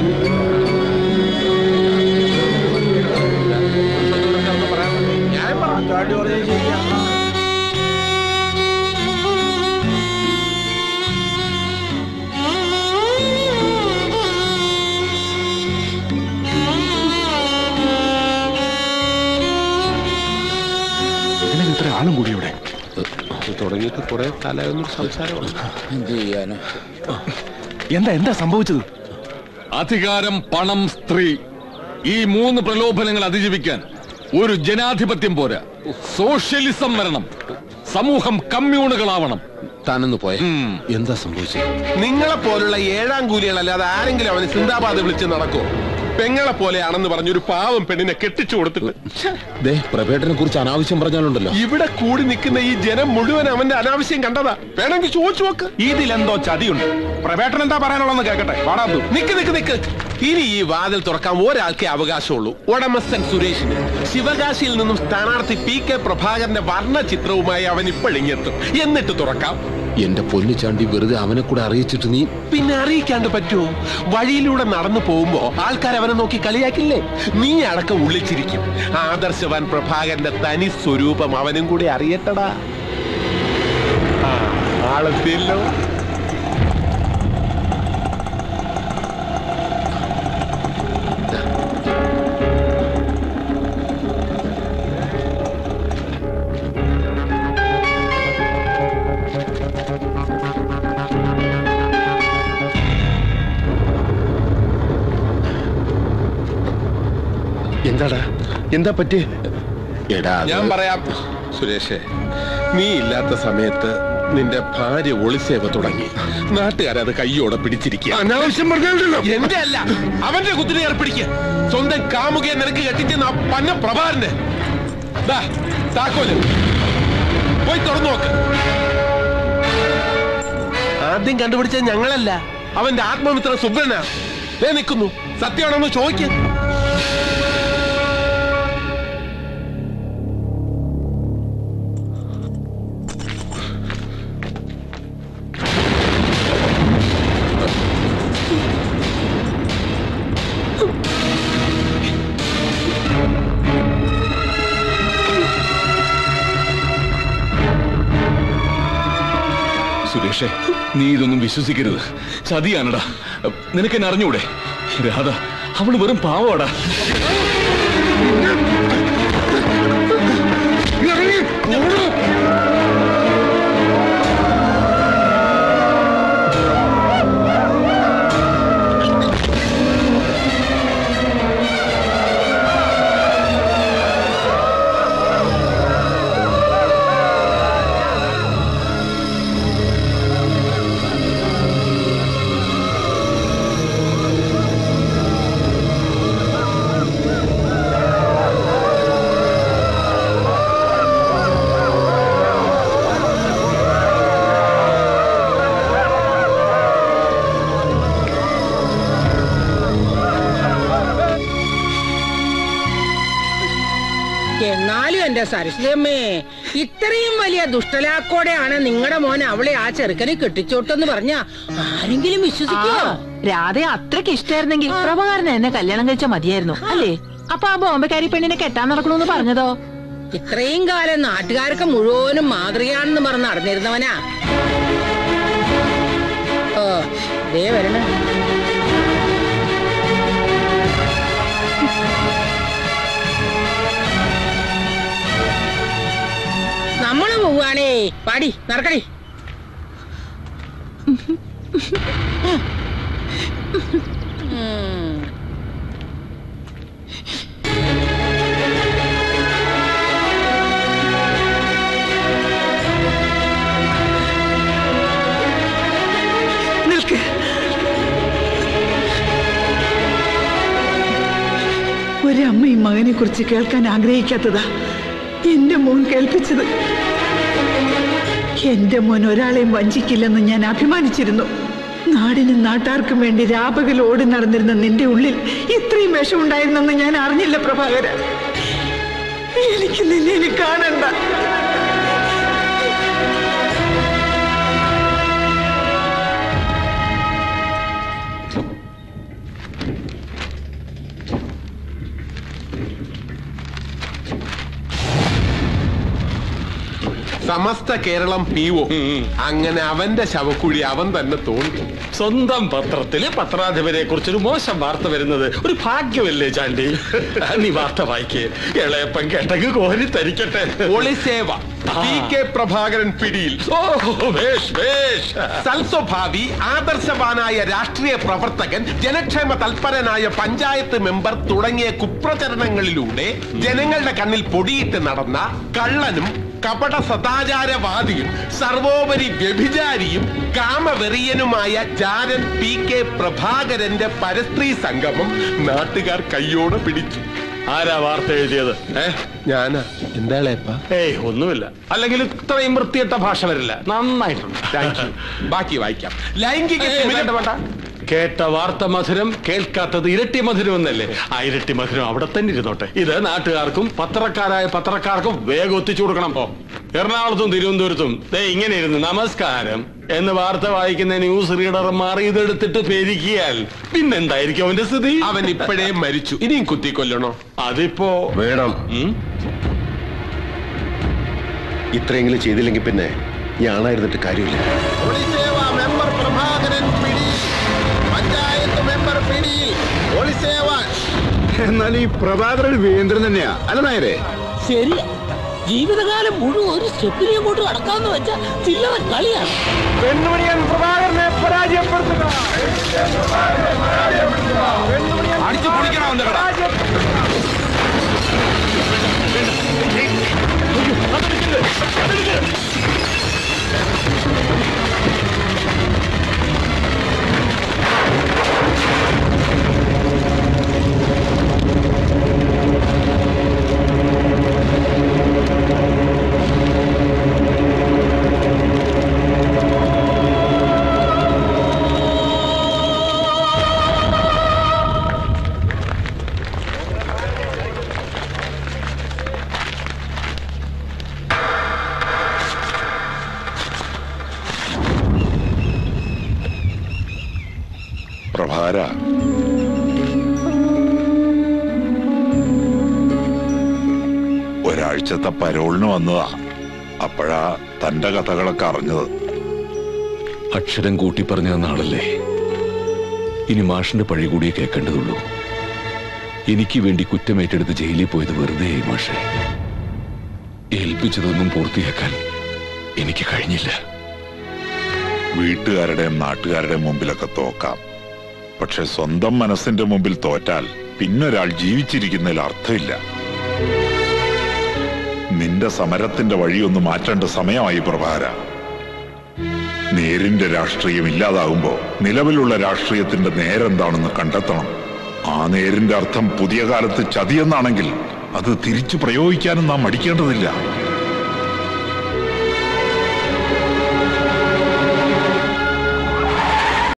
ഞാൻ പറഞ്ഞു ശരിയാ ഇതിനകം ഇത്ര ആളും കൂടി ഇവിടെ തുടങ്ങിയിട്ട് കുറെ കാലമായൊന്നും സംസാരമാണ് എന്ത് ചെയ്യാനാ എന്താ എന്താ സംഭവിച്ചത് അധികാരം പണം സ്ത്രീ ഈ മൂന്ന് പ്രലോഭനങ്ങൾ അതിജീവിക്കാൻ ഒരു ജനാധിപത്യം പോരാ സോഷ്യലിസം വരണം സമൂഹം കമ്മ്യൂണുകളാവണം താനൊന്ന് പോയെ ഉം. എന്താ സംഭവിച്ചത് നിങ്ങളെ പോലുള്ള ഏഴാം കൂലികളല്ലാതെ ആരെങ്കിലും അവന് സിന്ദാബാദ് വിളിച്ച് നടക്കുമോ പെങ്ങളെ പോലെയാണെന്ന് പറഞ്ഞൊരു പാവം പെണ്ണിനെ കെട്ടിച്ചു കൊടുത്തിട്ട് ദേ പ്രഭേട്ടനെ കുറിച്ച് അനാവശ്യം പറഞ്ഞാലുണ്ടല്ലോ ഇവിടെ കൂടി നിൽക്കുന്ന ഈ ജനം മുഴുവൻ അവന്റെ അനാവശ്യം കണ്ടതാ വേണമെങ്കിൽ ചോദിച്ചു നോക്ക് ഇതിലെന്തോ ചതിയുണ്ട് പ്രവേട്ടൻ എന്താ പറയാനുള്ളതെന്ന് കേക്കട്ടെ വാടാ നിക്ക് നിക്ക് നിക്ക് ഇനി ഈ വാതിൽ തുറക്കാൻ ഒരാൾക്കേ അവകാശമുള്ളൂ ഉടമസ്ഥൻ സുരേഷിന് ശിവകാശിയിൽ നിന്നും സ്ഥാനാർത്ഥി പി കെ പ്രഭാകരന്റെ വർണ്ണ ചിത്രവുമായി അവൻ ഇപ്പോഴിങ്ങെത്തും എന്നിട്ട് തുറക്കാം എന്റെ പൊന്നു ചാണ്ടി വെറുതെ അവനെ കൂടെ അറിയിച്ചിട്ട് നീ പിന്നെ അറിയിക്കാണ്ട് പറ്റുമോ വഴിയിലൂടെ നടന്നു പോകുമ്പോ ആൾക്കാർ അവനെ നോക്കി കളിയാക്കില്ലേ നീ അടക്കം ഉള്ളിച്ചിരിക്കും ആദർശവാൻ പ്രഭാകരന്റെ തനി സ്വരൂപം അവനും കൂടി അറിയട്ടടാ ആ, ആളെത്തിയല്ലോ എന്താടാ എന്താ പറ്റി എടാ അത് ഞാൻ പറയാം സുരേഷേ നീ ഇല്ലാത്ത സമയത്ത് നിന്റെ ഭാര്യ ഒളിസേവ തുടങ്ങി നാട്ടുകാരത് കയ്യോടെ പിടിച്ചിരിക്കുക അനാവശ്യം പറഞ്ഞല്ലോ എന്റെ അല്ല അവന്റെ കുത്തിനെ ഏർപ്പിടിക്ക സ്വന്തം കാമുകയെ നിനക്ക് കെട്ടിച്ചെന്ന ആ പന്ന പ്രഭാരന്റെ ദാ, താക്കോല് പോയി തുറന്നു നോക്ക് ആദ്യം കണ്ടുപിടിച്ചത് ഞങ്ങളല്ല അവന്റെ ആത്മമിത്ര സുബ്രനാ ദേ നിൽക്കുന്നു സത്യമാണെന്ന് ചോദിക്ക സുരേഷേ നീ ഇതൊന്നും വിശ്വസിക്കരുത് ചതിയാണടാ നിനക്കെന്നെ അറിഞ്ഞൂടെ രാധ അവള് വെറും പാവടാ എന്നാലും എന്റെ സരസ്വതമ്മേ ഇത്രയും വലിയ ദുഷ്ടലാക്കോടെയാണ് നിങ്ങളുടെ മോൻ അവളെ ആ ചെറുക്കനെ കെട്ടിച്ചോട്ടെന്ന് പറഞ്ഞ ആരെങ്കിലും വിശ്വസിക്കുമോ രാധയെ അത്രയ്ക്ക് ഇഷ്ടായിരുന്നെങ്കിൽ പ്രഭാകരൻ എന്നെ കല്യാണം കഴിച്ചാൽ മതിയായിരുന്നു അല്ലേ അപ്പൊ ആ ബോംബെക്കാരി പെണ്ണിനെ കെട്ടാൻ നടക്കണമെന്ന് പറഞ്ഞതോ ഇത്രയും കാലം നാട്ടുകാർക്ക് മുഴുവനും മാതൃകയാണെന്ന് പറഞ്ഞ് നടന്നിരുന്നവനാ ഓ ദേ വരണ നമ്മള് പോവാണേ പാടി നടക്കടി ഉം. നിൽക്ക് ഒരമ്മയും മകനെ കുറിച്ച് കേൾക്കാൻ ആഗ്രഹിക്കാത്തതാ എന്റെ മോൻ കേൾപ്പിച്ചത് എന്റെ മോൻ ഒരാളെയും വഞ്ചിക്കില്ലെന്ന് ഞാൻ അഭിമാനിച്ചിരുന്നു നാടിനും നാട്ടാർക്കും വേണ്ടി രാപകൽ ഓടി നടന്നിരുന്ന നിന്റെ ഉള്ളിൽ ഇത്രയും വിഷമുണ്ടായിരുന്നെന്ന് ഞാൻ അറിഞ്ഞില്ല പ്രഭാകര എനിക്ക് നിന്നെ ഇനി കാണണ്ട സമസ്ത കേരളം പീവോ അങ്ങനെ അവന്റെ ശവക്കുഴി അവൻ തന്നെ തോന്നി സ്വന്തം പത്രത്തില് പത്രാധിപരെ കുറിച്ചൊരു മോശം വാർത്ത വരുന്നത് ഒരു ഭാഗ്യമല്ലേ ചാണ്ടി നീ വാർത്ത വായിക്കേ ഇളയപ്പൻ കേട്ടെങ്കിൽ കോരി തരിക്കട്ടെ ഒളിസേവ പി കെ പ്രഭാകരൻ പിടിയിൽ ഓ വേഷ് വേഷ് സൽസ്വഭാവി ആദർശവാനായ രാഷ്ട്രീയ പ്രവർത്തകൻ ജനക്ഷേമ തൽപരനായ പഞ്ചായത്ത് മെമ്പർ തുടങ്ങിയ കുപ്രചരണങ്ങളിലൂടെ ജനങ്ങളുടെ കണ്ണിൽ പൊടിയിട്ട് നടന്ന കള്ളനും കപട സദാചാരവാദിയും സർവോപരി വ്യഭിചാരിയും കാമവെറിയനുമായ ജാരൻ പി കെ പ്രഭാകരന്റെ പരസ്ത്രീ സംഗമം നാട്ടുകാർ കയ്യോടെ പിടിച്ചു ആരാ വാർത്ത എഴുതിയത് ഏ ഞാനാ എന്താളേപ്പാ ഏയ് ഒന്നുമില്ല അല്ലെങ്കിൽ ഇത്രയും വൃത്തിയിട്ട ഭാഷ വരില്ല നന്നായിട്ടുണ്ട് താങ്ക് യു ബാക്കി വായിക്കാം ലൈംഗിക ഏയ്, തിമിരം- വേണ്ട, വേണ്ട. കേട്ട വാർത്ത മധുരം കേൾക്കാത്തത് ഇരട്ടി മധുരം എന്നല്ലേ ആ ഇരട്ടി മധുരം അവിടെ തന്നെ ഇരുന്നോട്ടെ ഇത് നാട്ടുകാർക്കും പത്രക്കാരായ പത്രക്കാർക്കും വേഗം ഒത്തിച്ചു കൊടുക്കണം ഓ എറണാകുളത്തും തിരുവനന്തപുരത്തും ദേ ഇങ്ങനെ ഇരുന്ന് നമസ്കാരം എന്ന് വാർത്ത വായിക്കുന്ന ന്യൂസ് റീഡർ മാറി ഇതെടുത്തിട്ട് പെരുക്കിയാൽ പിന്നെന്തായിരിക്കും അവന്റെ സ്ഥിതി അവൻ ഇപ്പോഴേ മരിച്ചു ഇനിയും കുത്തിക്കൊല്ലണോ അതിപ്പോ വേണം ഉം? ഇത്രയെങ്കിലും ചെയ്തില്ലെങ്കിൽ പിന്നെ ഞാണായിരുന്നിട്ട് കാര്യമില്ല മെമ്പർ പ്രഭാകരൻ പിടി പഞ്ചായത്ത് മെമ്പർ പിടി എന്നാൽ ഈ പ്രഭാകരൻ വീന്ദ്രൻ തന്നെയാ അല്ല നേരെ ശരി ജീവിതകാലം മുഴുവൻ ഒരു സ്റ്റെപ്പിനെ അങ്ങോട്ട് കടക്കാന്ന് വെച്ചാ ചില്ലറ കളിയാണ് അടിച്ചു പൊളിക്കണം അവന്റെ കട പ്രഭാര ഒരാഴ്ചത്തെ പരോളിന് വന്നതാ അപ്പോഴാ തന്റെ കഥകളൊക്കെ അറിഞ്ഞത് അക്ഷരം കൂട്ടി പറഞ്ഞ നാളല്ലേ ഇനി മാഷിന്റെ പഴി കൂടിയേ കേൾക്കേണ്ടതുള്ളൂ എനിക്ക് വേണ്ടി കുറ്റമേറ്റെടുത്ത് ജയിലിൽ പോയത് വെറുതെ മാഷെ ഏൽപ്പിച്ചതൊന്നും പൂർത്തിയാക്കാൻ എനിക്ക് കഴിഞ്ഞില്ല വീട്ടുകാരുടെയും നാട്ടുകാരുടെയും മുമ്പിലൊക്കെ തോക്കാം പക്ഷെ സ്വന്തം മനസ്സിന്റെ മുമ്പിൽ തോറ്റാൽ പിന്നൊരാൾ ജീവിച്ചിരിക്കുന്നതിൽ അർത്ഥമില്ല നിന്റെ സമരത്തിന്റെ വഴിയൊന്ന് മാറ്റേണ്ട സമയമായി പ്രഭാര നേരിന്റെ രാഷ്ട്രീയം ഇല്ലാതാകുമ്പോ നിലവിലുള്ള രാഷ്ട്രീയത്തിന്റെ നേരെന്താണെന്ന് കണ്ടെത്തണം ആ നേരിന്റെ അർത്ഥം പുതിയ കാലത്ത് ചതിയെന്നാണെങ്കിൽ അത് തിരിച്ചു പ്രയോഗിക്കാനും നാം മടിക്കേണ്ടതില്ല